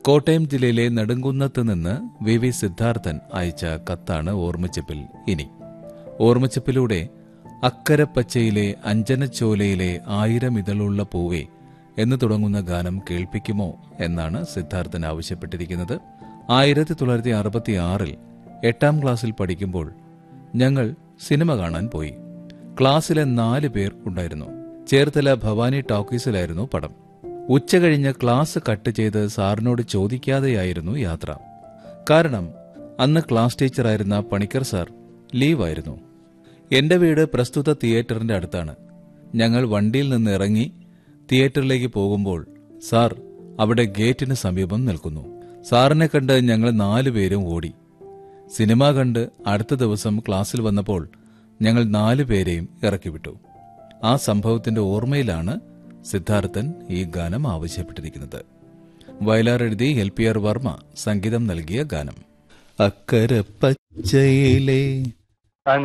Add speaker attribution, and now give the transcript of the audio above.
Speaker 1: കോട്ടയം ജില്ലയിലെ നെടുങ്കുന്നത്ത് നിന്ന് V V Siddharthan അയച്ച കത്താണ് ഓർമ്മച്ചപ്പിൽ ഇനി ഓർമ്മച്ചപ്പിലൂടെ അക്കരപ്പച്ചയിലെ അഞ്ജനച്ചോലയിലെ ആയിരം ഇതളുള്ള പൂവേ എന്ന് തുടങ്ങുന്ന ഗാനം കേൾപ്പിക്കുമോ എന്നാണ് സിദ്ധാർത്ഥൻ ആവശ്യപ്പെട്ടിരിക്കുന്നത് ആയിരത്തി തൊള്ളായിരത്തി അറുപത്തി ആറിൽ എട്ടാം ക്ലാസ്സിൽ പഠിക്കുമ്പോൾ ഞങ്ങൾ സിനിമ കാണാൻ പോയി ക്ലാസ്സിലെ നാല് പേർ ഉണ്ടായിരുന്നു ചേർത്തല ഭവാനി ടോക്കീസിലായിരുന്നു പടം ഉച്ചകഴിഞ്ഞ് ക്ലാസ് കട്ട് ചെയ്ത് സാറിനോട് ചോദിക്കാതെയായിരുന്നു യാത്ര കാരണം അന്ന് ക്ലാസ് ടീച്ചറായിരുന്ന പണിക്കർ സാർ ലീവായിരുന്നു എന്റെ വീട് പ്രസ്തുത തിയേറ്ററിന്റെ അടുത്താണ് ഞങ്ങൾ വണ്ടിയിൽ നിന്ന് ഇറങ്ങി തിയേറ്ററിലേക്ക് പോകുമ്പോൾ സാർ അവിടെ ഗേറ്റിന് സമീപം നിൽക്കുന്നു സാറിനെ കണ്ട് ഞങ്ങൾ നാലുപേരും ഓടി സിനിമ കണ്ട് അടുത്ത ദിവസം ക്ലാസ്സിൽ വന്നപ്പോൾ ഞങ്ങൾ നാലുപേരെയും ഇറക്കിവിട്ടു ആ സംഭവത്തിന്റെ ഓർമ്മയിലാണ് സിദ്ധാർത്ഥൻ ഈ ഗാനം ആവശ്യപ്പെട്ടിരിക്കുന്നത് വയലാർ എഴുതി എൽ പി ആർ വർമ്മ സംഗീതം നൽകിയ ഗാനം അക്കരെ പച്ചയിലെ